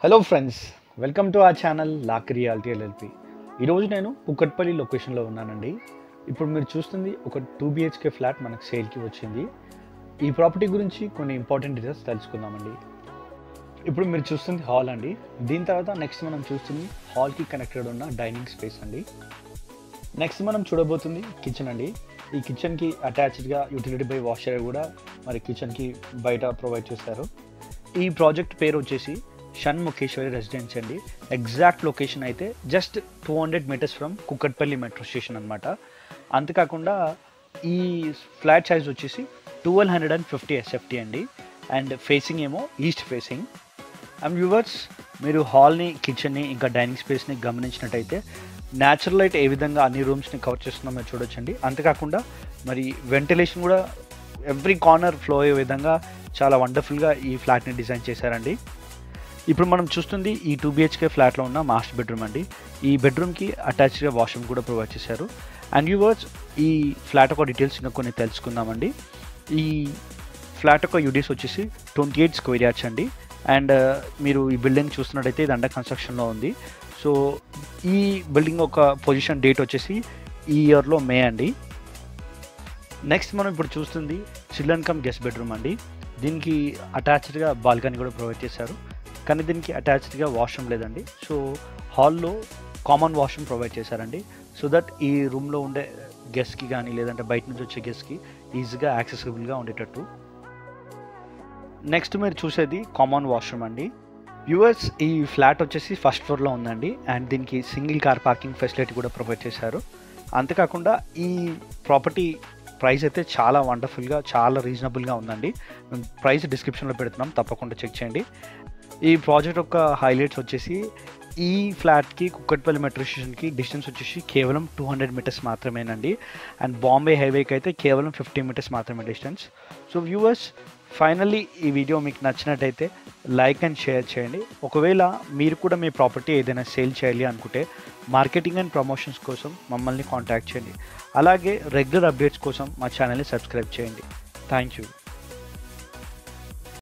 hello friends welcome to ఆ channel లాక్ reality LLP ఈరోజు నేను కుక్కట్పల్లి లొకేషన్లో ఉన్నానండి ఇప్పుడు మీరు చూస్తుంది ఒక టూ బిహెచ్కే ఫ్లాట్ మనకు సేల్కి వచ్చింది ఈ ప్రాపర్టీ గురించి కొన్ని ఇంపార్టెంట్ డీటెయిల్స్ తెలుసుకుందామండి ఇప్పుడు మీరు చూస్తుంది హాల్ అండి దీని తర్వాత నెక్స్ట్ మనం చూస్తుంది హాల్కి కనెక్టెడ్ ఉన్న డైనింగ్ స్పేస్ అండి నెక్స్ట్ మనం చూడబోతుంది కిచెన్ అండి ఈ కిచెన్కి అటాచ్డ్గా యూటిలిటీ బై వాషర్ కూడా మరి కిచెన్కి బయట ప్రొవైడ్ చేశారు ఈ ప్రాజెక్ట్ పేరు వచ్చేసి షన్ ముఖేశ్వరి రెసిడెన్సీ అండి ఎగ్జాక్ట్ లొకేషన్ అయితే just two hundred meters from Kukatpally metro station అనమాట అంతేకాకుండా ఈ ఫ్లాట్ సైజ్ వచ్చేసి twelve hundred and fifty SFT అండి అండ్ ఫేసింగ్ ఏమో ఈస్ట్ ఫేసింగ్ అండ్ వ్యూవర్స్ మీరు హాల్ని కిచెన్ని ఇంకా డైనింగ్ స్పేస్ని గమనించినట్టయితే న్యాచురల్ లైట్ ఏ విధంగా అన్ని రూమ్స్ని కవర్ చేస్తున్నామో చూడొచ్చండి అంతేకాకుండా మరి వెంటిలేషన్ కూడా ఎవ్రీ కార్నర్ ఫ్లో అయ్యే విధంగా చాలా వండర్ఫుల్గా ఈ ఫ్లాట్ని డిజైన్ చేశారండి ఇప్పుడు మనం చూస్తుంది ఈ టూ బిహెచ్కే ఫ్లాట్లో ఉన్న మాస్టర్ బెడ్రూమ్ అండి ఈ బెడ్రూమ్కి అటాచ్డ్గా వాష్రూమ్ కూడా ప్రొవైడ్ చేశారు అండ్ యూవర్స్ ఈ ఫ్లాట్ యొక్క డీటెయిల్స్ ఇంకా కొన్ని తెలుసుకుందామండి ఈ ఫ్లాట్ యొక్క యూడిఎస్ వచ్చేసి ట్వంటీ ఎయిట్ స్క్వేర్ యార్డ్స్ అండి అండ్ మీరు ఈ బిల్డింగ్ చూస్తున్నట్టయితే ఇది అండర్ కన్స్ట్రక్షన్లో ఉంది సో ఈ బిల్డింగ్ ఒక పొజిషన్ డేట్ వచ్చేసి ఈ ఇయర్లో మే అండి నెక్స్ట్ మనం ఇప్పుడు చూస్తుంది చిల్డ్రన్ కమ్ గెస్ట్ బెడ్రూమ్ అండి దీనికి అటాచ్డ్గా బాల్కనీ కూడా ప్రొవైడ్ చేశారు కానీ దీనికి అటాచ్డ్గా వాష్రూమ్ లేదండి సో హాల్లో కామన్ వాష్రూమ్ ప్రొవైడ్ చేశారండి సో దట్ ఈ రూమ్లో ఉండే గెస్ట్కి కానీ లేదంటే బయట నుంచి వచ్చే గెస్ట్కి ఈజీగా యాక్సెసిబుల్గా ఉండేటట్టు నెక్స్ట్ మీరు చూసేది కామన్ వాష్రూమ్ అండి యూఎస్ ఈ ఫ్లాట్ వచ్చేసి ఫస్ట్ ఫ్లోర్లో ఉందండి అండ్ దీనికి సింగిల్ కార్ పార్కింగ్ ఫెసిలిటీ కూడా ప్రొవైడ్ చేశారు అంతేకాకుండా ఈ ప్రాపర్టీ ప్రైస్ అయితే చాలా వండర్ఫుల్గా చాలా రీజనబుల్గా ఉందండి మేము ప్రైస్ డిస్క్రిప్షన్లో పెడుతున్నాం తప్పకుండా చెక్ చేయండి ఈ ప్రాజెక్ట్ యొక్క హైలైట్స్ వచ్చేసి ఈ ఫ్లాట్కి కుక్కట్పల్లి మెట్రో స్టేషన్కి డిస్టెన్స్ వచ్చేసి కేవలం టూ హండ్రెడ్ మీటర్స్ మాత్రమేనండి అండ్ బాంబే హైవేకి అయితే కేవలం ఫిఫ్టీ మీటర్స్ మాత్రమే డిస్టెన్స్ సో వ్యూవర్స్ ఫైనల్లీ ఈ వీడియో మీకు నచ్చినట్టయితే లైక్ అండ్ షేర్ చేయండి ఒకవేళ మీరు కూడా మీ ప్రాపర్టీ ఏదైనా సేల్ చేయాలి అనుకుంటే మార్కెటింగ్ అండ్ ప్రమోషన్స్ కోసం మమ్మల్ని కాంటాక్ట్ చేయండి అలాగే రెగ్యులర్ అప్డేట్స్ కోసం మా ఛానల్ని సబ్స్క్రైబ్ చేయండి థ్యాంక్ యూ